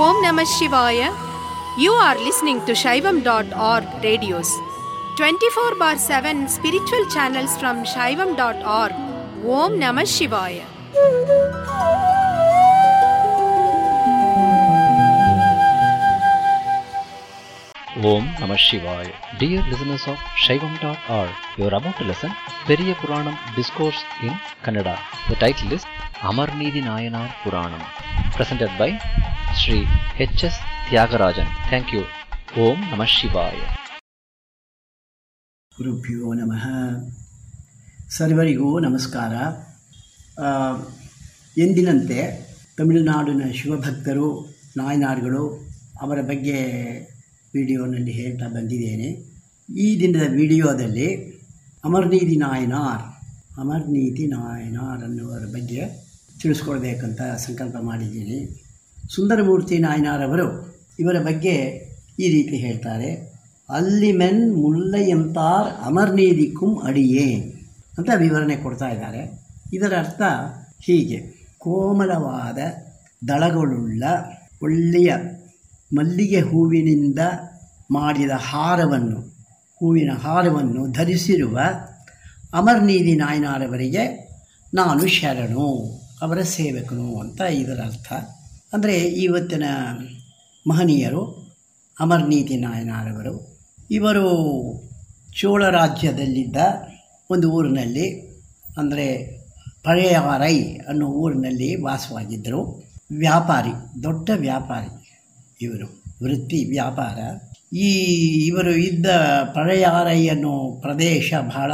Om Namah Shivaya. You are listening to Shaivam.org radios. 24 bar 7 spiritual channels from Shaivam.org. Om Namah Shivaya. Om Namah Shivaya. Dear listeners of Shaivam.org, you are about to listen Periya Puranam Discourse in Kannada. The title is Amarnidi Nayanar Puranam, presented by Sri H.S. Tyagarajan. Thank you. Om Namah Shivaya. ಗುರುಭ್ಯೋ ನಮಃ ಸರ್ವರಿಗೂ ನಮಸ್ಕಾರ ಆ, ಎಂದಿನಂತೆ ತಮಿಳುನಾಡಿನ ಶಿವಭಕ್ತರು ನಾಯನಾರ್ಗಳು ಅವರ ಬಗ್ಗೆ ವಿಡಿಯೋನಲ್ಲಿ ಹೇಳ್ತಾ ಬಂದಿದ್ದೇನೆ ಈ ದಿನದ ವಿಡಿಯೋದಲ್ಲಿ ಅಮರ್ನೀತಿ ನಾಯನಾರ್ ಅಮರ್ನೀತಿ ನಾಯನಾರ್ ಅನ್ನುವರ ಬಗ್ಗೆ ತಿಳಿಸ್ಕೊಡ್ಬೇಕಂತ ಸಂಕಲ್ಪ ಮಾಡಿದ್ದೀನಿ ಸುಂದರಮೂರ್ತಿ ನಾಯನಾರವರು ಇವರ ಬಗ್ಗೆ ಈ ರೀತಿ ಹೇಳ್ತಾರೆ ಅಲ್ಲಿಮೆನ್ ಮುಲ್ಲಯ್ಯಂತಾರ್ ಅಮರ್ನೀದಿಕ್ಕುಂ ಅಡಿಯೇ ಅಂತ ವಿವರಣೆ ಕೊಡ್ತಾ ಇದ್ದಾರೆ ಇದರ ಅರ್ಥ ಹೀಗೆ ಕೋಮಲವಾದ ದಳಗಳುಳ್ಳ ಒಳ್ಳೆಯ ಮಲ್ಲಿಗೆ ಹೂವಿನಿಂದ ಮಾಡಿದ ಹಾರವನ್ನು ಹೂವಿನ ಹಾರವನ್ನು ಧರಿಸಿರುವ ಅಮರ್ನೀದಿ ನಾಯನಾರವರಿಗೆ ನಾನು ಶರಣು ಅವರ ಸೇವಕನು ಅಂತ ಇದರ ಅರ್ಥ ಅಂದರೆ ಇವತ್ತಿನ ಮಹನೀಯರು ಅಮರ್ನೀತಿ ನಾಯನಾರವರು ಇವರು ಚೋಳ ರಾಜ್ಯದಲ್ಲಿದ್ದ ಒಂದು ಊರಿನಲ್ಲಿ ಅಂದರೆ ಪಳೆಯಾರೈ ಅನ್ನೋ ಊರಿನಲ್ಲಿ ವಾಸವಾಗಿದ್ದರು ವ್ಯಾಪಾರಿ ದೊಡ್ಡ ವ್ಯಾಪಾರಿ ಇವರು ವೃತ್ತಿ ವ್ಯಾಪಾರ ಈ ಇವರು ಇದ್ದ ಪಳೆಯಾರೈ ಅನ್ನೋ ಪ್ರದೇಶ ಬಹಳ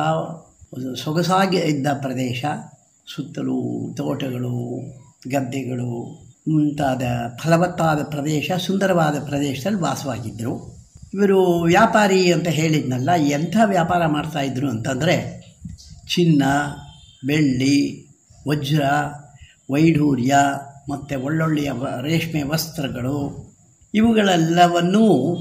ಸೊಗಸಾಗಿ ಇದ್ದ ಪ್ರದೇಶ ಸುತ್ತಲೂ ತೋಟಗಳು ಗದ್ದೆಗಳು ಮುಂತಾದ ಫಲವತ್ತಾದ ಪ್ರದೇಶ ಸುಂದರವಾದ ಪ್ರದೇಶದಲ್ಲಿ ವಾಸವಾಗಿದ್ದರು ಇವರು ವ್ಯಾಪಾರಿ ಅಂತ ಹೇಳಿದ್ನಲ್ಲ ಎಂಥ ವ್ಯಾಪಾರ ಮಾಡ್ತಾಯಿದ್ರು ಅಂತಂದರೆ ಚಿನ್ನ ಬೆಳ್ಳಿ ವಜ್ರ ವೈಢೂರ್ಯ ಮತ್ತು ಒಳ್ಳೊಳ್ಳೆಯ ವ- ರೇಷ್ಮೆ ವಸ್ತ್ರಗಳು ಇವುಗಳೆಲ್ಲವನ್ನೂ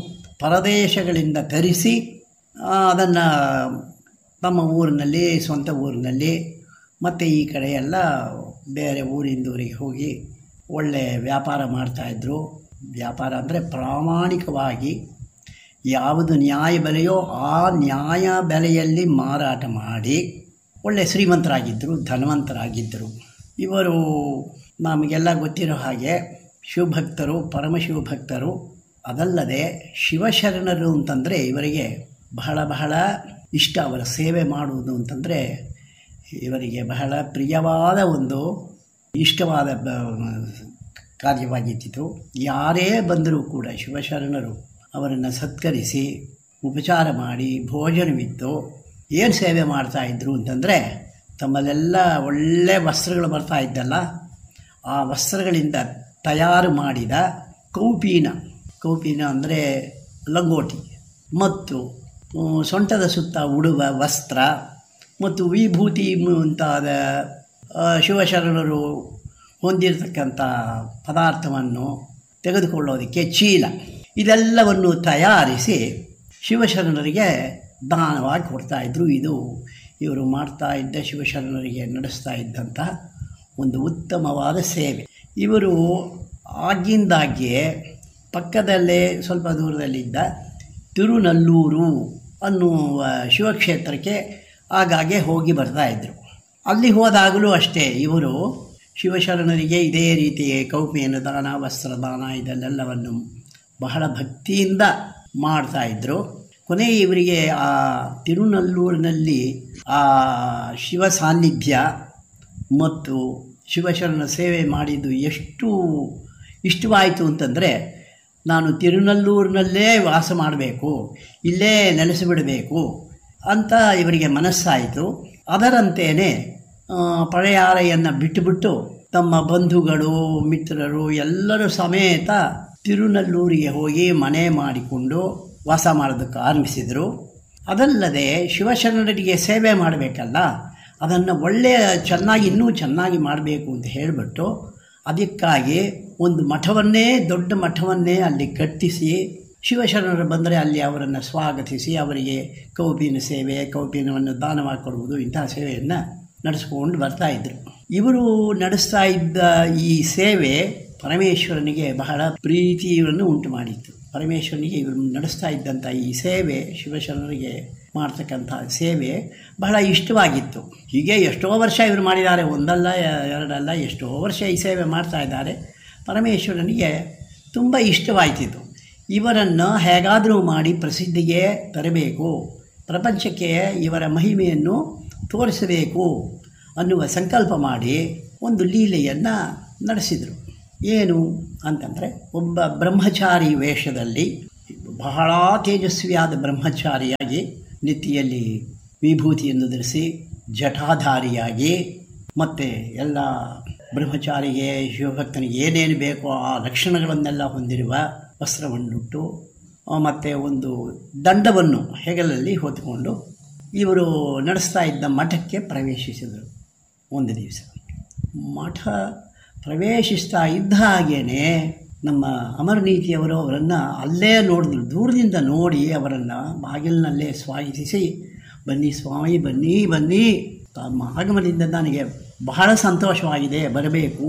ಪರದೇಶಗಳಿಂದ ತರಿಸಿ ಅದನ್ನು ತಮ್ಮ ಊರಿನಲ್ಲಿ ಸ್ವಂತ ಊರಿನಲ್ಲಿ ಮತ್ತು ಈ ಕಡೆ ಎಲ್ಲ ಬೇರೆ ಊರಿಂದ ಊರಿಗೆ ಹೋಗಿ ಒಳ್ಳೆ ವ್ಯಾಪಾರ ಮಾಡ್ತಾಯಿದ್ರು ವ್ಯಾಪಾರ ಅಂದರೆ ಪ್ರಾಮಾಣಿಕವಾಗಿ ಯಾವುದು ನ್ಯಾಯ ಬೆಲೆಯೋ ಆ ನ್ಯಾಯ ಬೆಲೆಯಲ್ಲಿ ಮಾರಾಟ ಮಾಡಿ ಒಳ್ಳೆ ಶ್ರೀಮಂತರಾಗಿದ್ದರು ಧನವಂತರಾಗಿದ್ದರು ಇವರು ನಮಗೆಲ್ಲ ಗೊತ್ತಿರೋ ಹಾಗೆ ಶಿವಭಕ್ತರು ಪರಮಶಿವಭಕ್ತರು ಅದಲ್ಲದೆ ಶಿವಶರಣರು ಅಂತಂದರೆ ಇವರಿಗೆ ಬಹಳ ಬಹಳ ಇಷ್ಟ ಅವರ ಸೇವೆ ಮಾಡುವುದು ಅಂತಂದರೆ ಇವರಿಗೆ ಬಹಳ ಪ್ರಿಯವಾದ ಒಂದು ಇಷ್ಟವಾದ ಬ- ಕಾರ್ಯವಾಗಿದ್ದಿತು ಯಾರೇ ಬಂದರೂ ಕೂಡ ಶಿವಶರಣರು ಅವರನ್ನು ಸತ್ಕರಿಸಿ ಉಪಚಾರ ಮಾಡಿ ಭೋಜನವಿತ್ತು ಏನು ಸೇವೆ ಮಾಡ್ತಾ ಇದ್ರು ಅಂತಂದರೆ ತಮ್ಮಲ್ಲೆಲ್ಲ ಒಳ್ಳೆ ವಸ್ತ್ರಗಳು ಬರ್ತಾ ಇದ್ದಲ್ಲ ಆ ವಸ್ತ್ರಗಳಿಂದ ತಯಾರು ಮಾಡಿದ ಕೌಪೀನ ಕೌಪೀನ ಅಂದರೆ ಲಂಗೋಟಿ ಮತ್ತು ಆ, ಸೊಂಟದ ಸುತ್ತ ಉಡುವ ವಸ್ತ್ರ ಮತ್ತು ವಿಭೂತಿ ಮುಂತಾದ ಆ, ಶಿವಶರಣರು ಹೊಂದಿರತಕ್ಕಂಥ ಪದಾರ್ಥವನ್ನು ತೆಗೆದುಕೊಳ್ಳೋದಕ್ಕೆ ಚೀಲ ಇದೆಲ್ಲವನ್ನು ತಯಾರಿಸಿ ಶಿವಶರಣರಿಗೆ ದಾನವಾಗಿ ಕೊಡ್ತಾ ಇದ್ರು ಇದು ಇವರು ಮಾಡ್ತಾ ಇದ್ದ ಶಿವಶರಣರಿಗೆ ನಡೆಸ್ತಾ ಇದ್ದಂಥ ಒಂದು ಉತ್ತಮವಾದ ಸೇವೆ ಇವರು ಆಗಿಂದಾಗ್ಗೆ ಪಕ್ಕದಲ್ಲೇ ಸ್ವಲ್ಪ ದೂರದಲ್ಲಿದ್ದ ತಿರುನಲ್ಲೂರು ಅನ್ನುವ ಶಿವಕ್ಷೇತ್ರಕ್ಕೆ ಆಗಾಗ್ಗೆ ಹೋಗಿ ಬರ್ತಾ ಇದ್ದರು ಅಲ್ಲಿ ಹೋದಾಗಲೂ ಅಷ್ಟೇ ಇವರು ಶಿವಶರಣರಿಗೆ ಇದೇ ರೀತಿ ಕೌಪಿಯನ್ನು ದಾನ ವಸ್ತ್ರದಾನ ಇದೆಲ್ಲವನ್ನು ಬಹಳ ಭಕ್ತಿಯಿಂದ ಮಾಡ್ತಾ ಇದ್ದರು ಕೊನೆಗೆ ಇವರಿಗೆ ಆ ತಿರುನಲ್ಲೂರಿನಲ್ಲಿ ಆ ಶಿವ ಸಾನ್ನಿಧ್ಯ ಮತ್ತು ಶಿವಶರಣ ಸೇವೆ ಮಾಡಿದ್ದು ಎಷ್ಟು ಇಷ್ಟವಾಯಿತು ಅಂತಂದರೆ ನಾನು ತಿರುನಲ್ಲೂರಿನಲ್ಲೇ ವಾಸ ಮಾಡಬೇಕು ಇಲ್ಲೇ ನೆಲೆಸಿಬಿಡಬೇಕು ಅಂತ ಇವರಿಗೆ ಮನಸ್ಸಾಯಿತು ಅದರಂತೆಯೇ ಪಳೆಯಾರೆಯನ್ನು ಬಿಟ್ಟುಬಿಟ್ಟು ತಮ್ಮ ಬಂಧುಗಳು ಮಿತ್ರರು ಎಲ್ಲರೂ ಸಮೇತ ತಿರುನಲ್ಲೂರಿಗೆ ಹೋಗಿ ಮನೆ ಮಾಡಿಕೊಂಡು ವಾಸ ಮಾಡೋದಕ್ಕೆ ಆರಂಭಿಸಿದರು ಅದಲ್ಲದೆ ಶಿವಶರಣರಿಗೆ ಸೇವೆ ಮಾಡಬೇಕಲ್ಲ ಅದನ್ನು ಒಳ್ಳೆಯ ಚೆನ್ನಾಗಿ ಇನ್ನೂ ಚೆನ್ನಾಗಿ ಮಾಡಬೇಕು ಅಂತ ಹೇಳಿಬಿಟ್ಟು ಅದಕ್ಕಾಗಿ ಒಂದು ಮಠವನ್ನೇ ದೊಡ್ಡ ಮಠವನ್ನೇ ಅಲ್ಲಿ ಕಟ್ಟಿಸಿ ಶಿವಶರಣರು ಬಂದರೆ ಅಲ್ಲಿ ಅವರನ್ನು ಸ್ವಾಗತಿಸಿ ಅವರಿಗೆ ಕೌಪಿನ ಸೇವೆ ಕೌಪಿನವನ್ನು ದಾನವಾಗಿ ಕೊಡುವುದು ಇಂತಹ ಸೇವೆಯನ್ನು ನಡೆಸ್ಕೊಂಡು ಬರ್ತಾ ಇದ್ದರು ಇವರು ನಡೆಸ್ತಾ ಇದ್ದ ಈ ಸೇವೆ ಪರಮೇಶ್ವರನಿಗೆ ಬಹಳ ಪ್ರೀತಿಯನ್ನು ಉಂಟು ಮಾಡಿತ್ತು ಪರಮೇಶ್ವರನಿಗೆ ಇವರು ನಡೆಸ್ತಾ ಇದ್ದಂಥ ಈ ಸೇವೆ ಶಿವಶರಣರಿಗೆ ಮಾಡ್ತಕ್ಕಂಥ ಸೇವೆ ಬಹಳ ಇಷ್ಟವಾಗಿತ್ತು ಹೀಗೆ ಎಷ್ಟೋ ವರ್ಷ ಇವರು ಮಾಡಿದ್ದಾರೆ ಒಂದಲ್ಲ ಎರಡಲ್ಲ ಎಷ್ಟೋ ವರ್ಷ ಈ ಸೇವೆ ಮಾಡ್ತಾ ಇದ್ದಾರೆ ಪರಮೇಶ್ವರನಿಗೆ ತುಂಬ ಇಷ್ಟವಾಯ್ತಿತ್ತು ಇವರನ್ನು ಹೇಗಾದರೂ ಮಾಡಿ ಪ್ರಸಿದ್ಧಿಗೆ ತರಬೇಕು ಪ್ರಪಂಚಕ್ಕೆ ಇವರ ಮಹಿಮೆಯನ್ನು ತೋರಿಸಬೇಕು ಅನ್ನುವ ಸಂಕಲ್ಪ ಮಾಡಿ ಒಂದು ಲೀಲೆಯನ್ನು ನಡೆಸಿದರು ಏನು ಅಂತಂದರೆ ಒಬ್ಬ ಬ್ರಹ್ಮಚಾರಿ ವೇಷದಲ್ಲಿ ಬಹಳ ತೇಜಸ್ವಿಯಾದ ಬ್ರಹ್ಮಚಾರಿಯಾಗಿ ನೆತ್ತಿಯಲ್ಲಿ ವಿಭೂತಿಯನ್ನು ಧರಿಸಿ ಜಟಾಧಾರಿಯಾಗಿ ಮತ್ತು ಎಲ್ಲ ಬ್ರಹ್ಮಚಾರಿಗೆ ಶಿವಭಕ್ತನಿಗೆ ಏನೇನು ಬೇಕೋ ಆ ಲಕ್ಷಣಗಳನ್ನೆಲ್ಲ ಹೊಂದಿರುವ ವಸ್ತ್ರವನ್ನುಟ್ಟು ಮತ್ತು ಒಂದು ದಂಡವನ್ನು ಹೆಗಲಲ್ಲಿ ಹೊತ್ತುಕೊಂಡು ಇವರು ನಡೆಸ್ತಾ ಇದ್ದ ಮಠಕ್ಕೆ ಪ್ರವೇಶಿಸಿದರು ಒಂದು ದಿವಸ ಮಠ ಪ್ರವೇಶಿಸ್ತಾ ಇದ್ದ ಹಾಗೇನೆ ನಮ್ಮ ಅಮರನೀತಿಯವರು ಅವರನ್ನು ಅಲ್ಲೇ ನೋಡಿದ್ರು ದೂರದಿಂದ ನೋಡಿ ಅವರನ್ನು ಬಾಗಿಲಿನಲ್ಲೇ ಸ್ವಾಗತಿಸಿ ಬನ್ನಿ ಸ್ವಾಮಿ ಬನ್ನಿ ಬನ್ನಿ ತಮ್ಮ ಆಗಮನದಿಂದ ನನಗೆ ಬಹಳ ಸಂತೋಷವಾಗಿದೆ ಬರಬೇಕು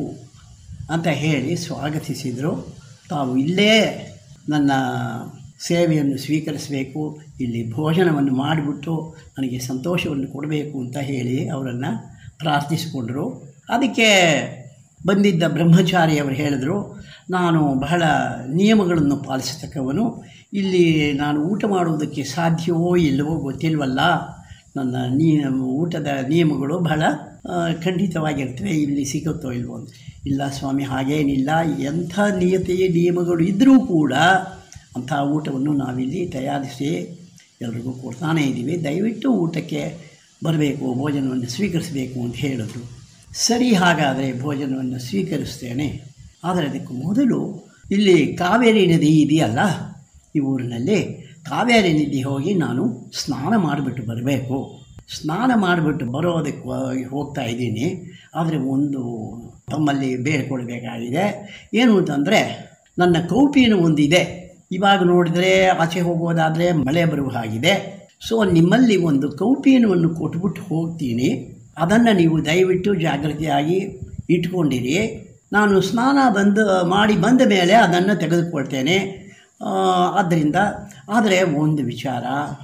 ಅಂತ ಹೇಳಿ ಸ್ವಾಗತಿಸಿದರು ತಾವು ಇಲ್ಲೇ ನನ್ನ ಸೇವೆಯನ್ನು ಸ್ವೀಕರಿಸಬೇಕು ಇಲ್ಲಿ ಭೋಜನವನ್ನು ಮಾಡಿಬಿಟ್ಟು ನನಗೆ ಸಂತೋಷವನ್ನು ಕೊಡಬೇಕು ಅಂತ ಹೇಳಿ ಅವರನ್ನು ಪ್ರಾರ್ಥಿಸಿಕೊಂಡರು ಅದಕ್ಕೆ ಬಂದಿದ್ದ ಬ್ರಹ್ಮಚಾರಿ ಅವರು ಹೇಳಿದರು ನಾನು ಬಹಳ ನಿಯಮಗಳನ್ನು ಪಾಲಿಸತಕ್ಕವನು ಇಲ್ಲಿ ನಾನು ಊಟ ಮಾಡುವುದಕ್ಕೆ ಸಾಧ್ಯವೋ ಇಲ್ಲವೋ ಗೊತ್ತಿಲ್ವಲ್ಲ ನನ್ನ ನಿಯಮ ಊಟದ ನಿಯಮಗಳು ಬಹಳ ಖಂಡಿತವಾಗಿರ್ತವೆ ಇಲ್ಲಿ ಸಿಗುತ್ತೋ ಇಲ್ವೋ ಅಂತ ಇಲ್ಲ ಸ್ವಾಮಿ ಹಾಗೇನಿಲ್ಲ ಎಂಥ ನಿಯತೆಯ ನಿಯಮಗಳು ಇದ್ದರೂ ಕೂಡ ಅಂಥ ಊಟವನ್ನು ನಾವಿಲ್ಲಿ ತಯಾರಿಸಿ ಎಲ್ರಿಗೂ ಕೊಡ್ತಾನೇ ಇದ್ದೀವಿ ದಯವಿಟ್ಟು ಊಟಕ್ಕೆ ಬರಬೇಕು ಭೋಜನವನ್ನು ಸ್ವೀಕರಿಸಬೇಕು ಅಂತ ಹೇಳಿದ್ರು ಸರಿ ಹಾಗಾದರೆ ಭೋಜನವನ್ನು ಸ್ವೀಕರಿಸ್ತೇನೆ ಆದರೆ ಅದಕ್ಕೆ ಮೊದಲು ಇಲ್ಲಿ ಕಾವೇರಿ ನದಿ ಇದೆಯಲ್ಲ ಈ ಊರಿನಲ್ಲಿ ಕಾವೇರಿ ನದಿ ಹೋಗಿ ನಾನು ಸ್ನಾನ ಮಾಡಿಬಿಟ್ಟು ಬರಬೇಕು ಸ್ನಾನ ಮಾಡಿಬಿಟ್ಟು ಬರೋದಕ್ಕೆ ಹೋಗ್ತಾ ಇದ್ದೀನಿ ಆದರೆ ಒಂದು ತಮ್ಮಲ್ಲಿ ಬೇಡ್ಕೊಳ್ಬೇಕಾಗಿದೆ ಏನು ಅಂತಂದರೆ ನನ್ನ ಕೌಪಿನ ಒಂದಿದೆ ಇವಾಗ ನೋಡಿದರೆ ಆಚೆ ಹೋಗೋದಾದರೆ ಮಳೆ ಬರುವ ಹಾಗಿದೆ ಸೊ ನಿಮ್ಮಲ್ಲಿ ಒಂದು ಕೌಪೀನವನ್ನು ಕೊಟ್ಬಿಟ್ಟು ಹೋಗ್ತೀನಿ ಅದನ್ನು ನೀವು ದಯವಿಟ್ಟು ಜಾಗೃತಿಯಾಗಿ ಇಟ್ಕೊಂಡಿರಿ ನಾನು ಸ್ನಾನ ಬಂದು ಮಾಡಿ ಬಂದ ಮೇಲೆ ಅದನ್ನು ತೆಗೆದುಕೊಳ್ತೇನೆ ಆದ್ದರಿಂದ ಆದರೆ ಒಂದು ವಿಚಾರ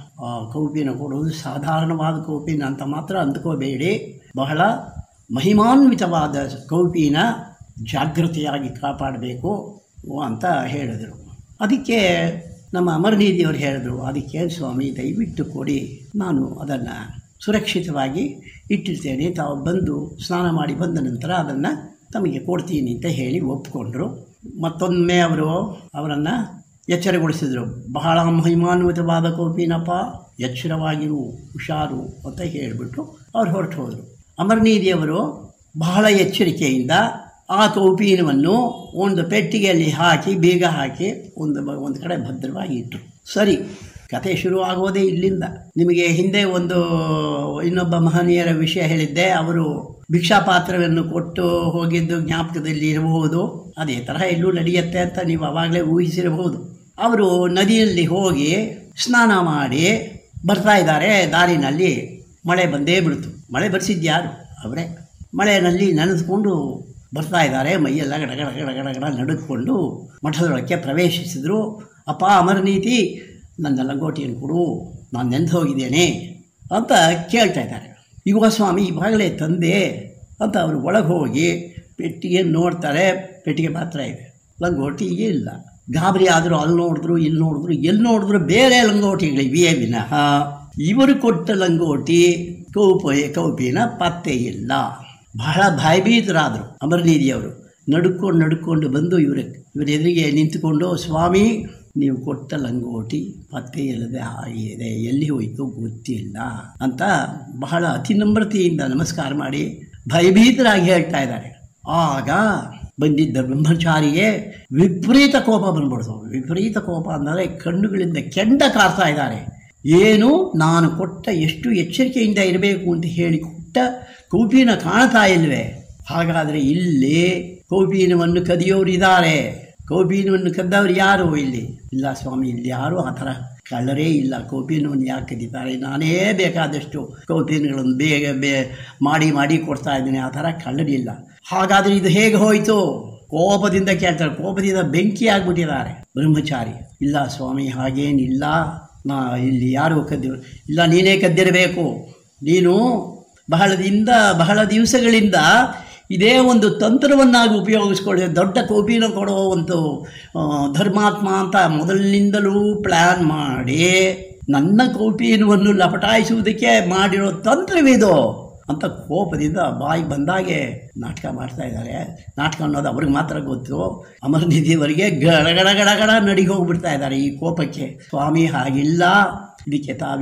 ಕೌಪಿನ ಕೊಡುವುದು ಸಾಧಾರಣವಾದ ಕೌಪಿನ ಅಂತ ಮಾತ್ರ ಅಂದ್ಕೋಬೇಡಿ ಬಹಳ ಮಹಿಮಾನ್ವಿತವಾದ ಕೌಪಿನ ಜಾಗೃತಿಯಾಗಿ ಕಾಪಾಡಬೇಕು ಅಂತ ಹೇಳಿದರು ಅದಕ್ಕೆ ನಮ್ಮ ಅಮರನೀತಿಯವರು ಹೇಳಿದ್ರು ಅದಕ್ಕೆ ಸ್ವಾಮಿ ದಯವಿಟ್ಟು ಕೊಡಿ ನಾನು ಅದನ್ನು ಸುರಕ್ಷಿತವಾಗಿ ಇಟ್ಟಿರ್ತೇನೆ ತಾವು ಬಂದು ಸ್ನಾನ ಮಾಡಿ ಬಂದ ನಂತರ ಅದನ್ನು ತಮಗೆ ಕೊಡ್ತೀನಿ ಅಂತ ಹೇಳಿ ಒಪ್ಪಿಕೊಂಡ್ರು ಮತ್ತೊಮ್ಮೆ ಅವರು ಅವರನ್ನು ಎಚ್ಚರಗೊಳಿಸಿದರು ಬಹಳ ಮಹಿಮಾನ್ವಿತವಾದ ಕೋಪಿನಪ್ಪ ಎಚ್ಚರವಾಗಿರು ಹುಷಾರು ಅಂತ ಹೇಳಿಬಿಟ್ಟು ಅವ್ರು ಹೊರಟು ಹೋದರು ಅಮರನೀದಿಯವರು ಬಹಳ ಎಚ್ಚರಿಕೆಯಿಂದ ಆ ಕೌಪೀನವನ್ನು ಒಂದು ಪೆಟ್ಟಿಗೆಯಲ್ಲಿ ಹಾಕಿ ಬೀಗ ಹಾಕಿ ಒಂದು ಒಂದು ಕಡೆ ಭದ್ರವಾಗಿ ಇಟ್ಟರು ಸರಿ ಕತೆ ಶುರುವಾಗೋದೇ ಇಲ್ಲಿಂದ ನಿಮಗೆ ಹಿಂದೆ ಒಂದು ಇನ್ನೊಬ್ಬ ಮಹನೀಯರ ವಿಷಯ ಹೇಳಿದ್ದೆ ಅವರು ಭಿಕ್ಷಾಪಾತ್ರವನ್ನು ಕೊಟ್ಟು ಹೋಗಿದ್ದು ಜ್ಞಾಪಕದಲ್ಲಿ ಇರಬಹುದು ಅದೇ ತರಹ ಎಲ್ಲೂ ನಡೆಯುತ್ತೆ ಅಂತ ನೀವು ಆವಾಗಲೇ ಊಹಿಸಿರಬಹುದು ಅವರು ನದಿಯಲ್ಲಿ ಹೋಗಿ ಸ್ನಾನ ಮಾಡಿ ಬರ್ತಾ ಇದ್ದಾರೆ ದಾರಿನಲ್ಲಿ ಮಳೆ ಬಂದೇ ಬಿಡ್ತು ಮಳೆ ಬರ್ಸಿದ್ಯಾರು ಅವರೇ ಮಳೆಯಲ್ಲಿ ನೆನೆದುಕೊಂಡು ಬರ್ತಾ ಇದ್ದಾರೆ ಮೈಯೆಲ್ಲ ಗಡಗಡ ಗಡಗಡ ಗಡ ನಡುಕೊಂಡು ಮಠದೊಳಕ್ಕೆ ಪ್ರವೇಶಿಸಿದರು ಅಪ್ಪ ಅಮರನೀತಿ ನನ್ನ ಲಂಗೋಟಿಯನ್ನು ಕೊಡು ನಾನು ನೆನೆದು ಹೋಗಿದ್ದೇನೆ ಅಂತ ಕೇಳ್ತಾ ಇದ್ದಾರೆ ಯುವ ಸ್ವಾಮಿ ಇವಾಗಲೇ ತಂದೆ ಅಂತ ಅವರು ಒಳಗೆ ಹೋಗಿ ಪೆಟ್ಟಿಗೆ ನೋಡ್ತಾರೆ ಪೆಟ್ಟಿಗೆ ಮಾತ್ರ ಇದೆ ಲಂಗೋಟಿ ಇಲ್ಲ ಗಾಬರಿ ಆದರೂ ಅಲ್ಲಿ ನೋಡಿದ್ರು ಇಲ್ಲಿ ನೋಡಿದ್ರು ಎಲ್ಲಿ ನೋಡಿದ್ರು ಬೇರೆ ಲಂಗೋಟಿಗಳಿವೆಯೇ ವಿನಃ ಇವರು ಕೊಟ್ಟ ಲಂಗೋಟಿ ಕೌಪ ಕೌಪಿನ ಪತ್ತೆ ಇಲ್ಲ ಬಹಳ ಭಯಭೀತರಾದರು ಅಮರನೀದಿಯವರು ನಡ್ಕೊಂಡು ನಡ್ಕೊಂಡು ಬಂದು ಇವರು ಇವರ ಎದುರಿಗೆ ನಿಂತುಕೊಂಡು ಸ್ವಾಮಿ ನೀವು ಕೊಟ್ಟ ಲಂಗೋಟಿ ಪತ್ತೆ ಇಲ್ಲದೆ ಆಗಿದೆ ಎಲ್ಲಿ ಹೋಯಿತು ಗೊತ್ತಿಲ್ಲ ಅಂತ ಬಹಳ ಅತಿ ನಮ್ರತೆಯಿಂದ ನಮಸ್ಕಾರ ಮಾಡಿ ಭಯಭೀತರಾಗಿ ಹೇಳ್ತಾ ಇದ್ದಾರೆ ಆಗ ಬಂದಿದ್ದ ಬ್ರಹ್ಮಚಾರಿಗೆ ವಿಪರೀತ ಕೋಪ ಬಂದ್ಬಿಡ್ತು ವಿಪರೀತ ಕೋಪ ಅಂದರೆ ಕಣ್ಣುಗಳಿಂದ ಕೆಂಡ ಕಾರ್ತಾ ಇದ್ದಾರೆ ಏನು ನಾನು ಕೊಟ್ಟ ಎಷ್ಟು ಎಚ್ಚರಿಕೆಯಿಂದ ಇರಬೇಕು ಅಂತ ಹೇಳಿ ಕೊಟ್ಟ ಕೌಪೀನ ಕಾಣ್ತಾ ಇಲ್ವೇ ಹಾಗಾದರೆ ಇಲ್ಲಿ ಕೌಪೀನವನ್ನು ಕದಿಯೋರಿದ್ದಾರೆ ಕೌಪೀನವನ್ನು ಕದ್ದವರು ಯಾರು ಇಲ್ಲಿ ಇಲ್ಲ ಸ್ವಾಮಿ ಇಲ್ಲಿ ಯಾರು ಆ ಥರ ಕಳ್ಳರೇ ಇಲ್ಲ ಕೌಪೀನವನ್ನು ಯಾಕೆ ಕದೀತಾರೆ ನಾನೇ ಬೇಕಾದಷ್ಟು ಕೌಪೀನಗಳನ್ನು ಬೇಗ ಬೇ ಮಾಡಿ ಮಾಡಿ ಕೊಡ್ತಾ ಇದ್ದೀನಿ ಆ ಥರ ಕಳ್ಳರಿಲ್ಲ ಹಾಗಾದರೆ ಇದು ಹೇಗೆ ಹೋಯಿತು ಕೋಪದಿಂದ ಕೇಳ್ತಾರೆ ಕೋಪದಿಂದ ಬೆಂಕಿ ಆಗ್ಬಿಟ್ಟಿದ್ದಾರೆ ಬ್ರಹ್ಮಚಾರಿ ಇಲ್ಲ ಸ್ವಾಮಿ ಹಾಗೇನಿಲ್ಲ ನಾ ಇಲ್ಲಿ ಯಾರು ಕದ್ದಿರು ಇಲ್ಲ ನೀನೇ ಕದ್ದಿರಬೇಕು ನೀನು ಬಹಳದಿಂದ ಬಹಳ ದಿವಸಗಳಿಂದ ಇದೇ ಒಂದು ತಂತ್ರವನ್ನಾಗಿ ಉಪಯೋಗಿಸ್ಕೊಳ್ಳಿ ದೊಡ್ಡ ಕೋಪಿನ ಕೊಡೋ ಒಂದು ಆ, ಧರ್ಮಾತ್ಮ ಅಂತ ಮೊದಲಿನಿಂದಲೂ ಪ್ಲ್ಯಾನ್ ಮಾಡಿ ನನ್ನ ಕೌಪೀನವನ್ನು ಲಪಟಾಯಿಸುವುದಕ್ಕೆ ಮಾಡಿರೋ ತಂತ್ರವಿದು ಅಂತ ಕೋಪದಿಂದ ಬಾಯಿ ಬಂದಾಗೆ ನಾಟಕ ಮಾಡ್ತಾ ಇದ್ದಾರೆ ನಾಟಕ ಅನ್ನೋದು ಅವ್ರಿಗೆ ಮಾತ್ರ ಗೊತ್ತು ಅಮರನಿಧಿಯವರಿಗೆ ಗಡ ಗಡ ಗಡ ಗಡ ನಡಿಗೆ ಹೋಗ್ಬಿಡ್ತಾ ಇದ್ದಾರೆ ಈ ಕೋಪಕ್ಕೆ ಸ್ವಾಮಿ ಹಾಗಿಲ್ಲ ಇದಕ್ಕೆ ತಾವು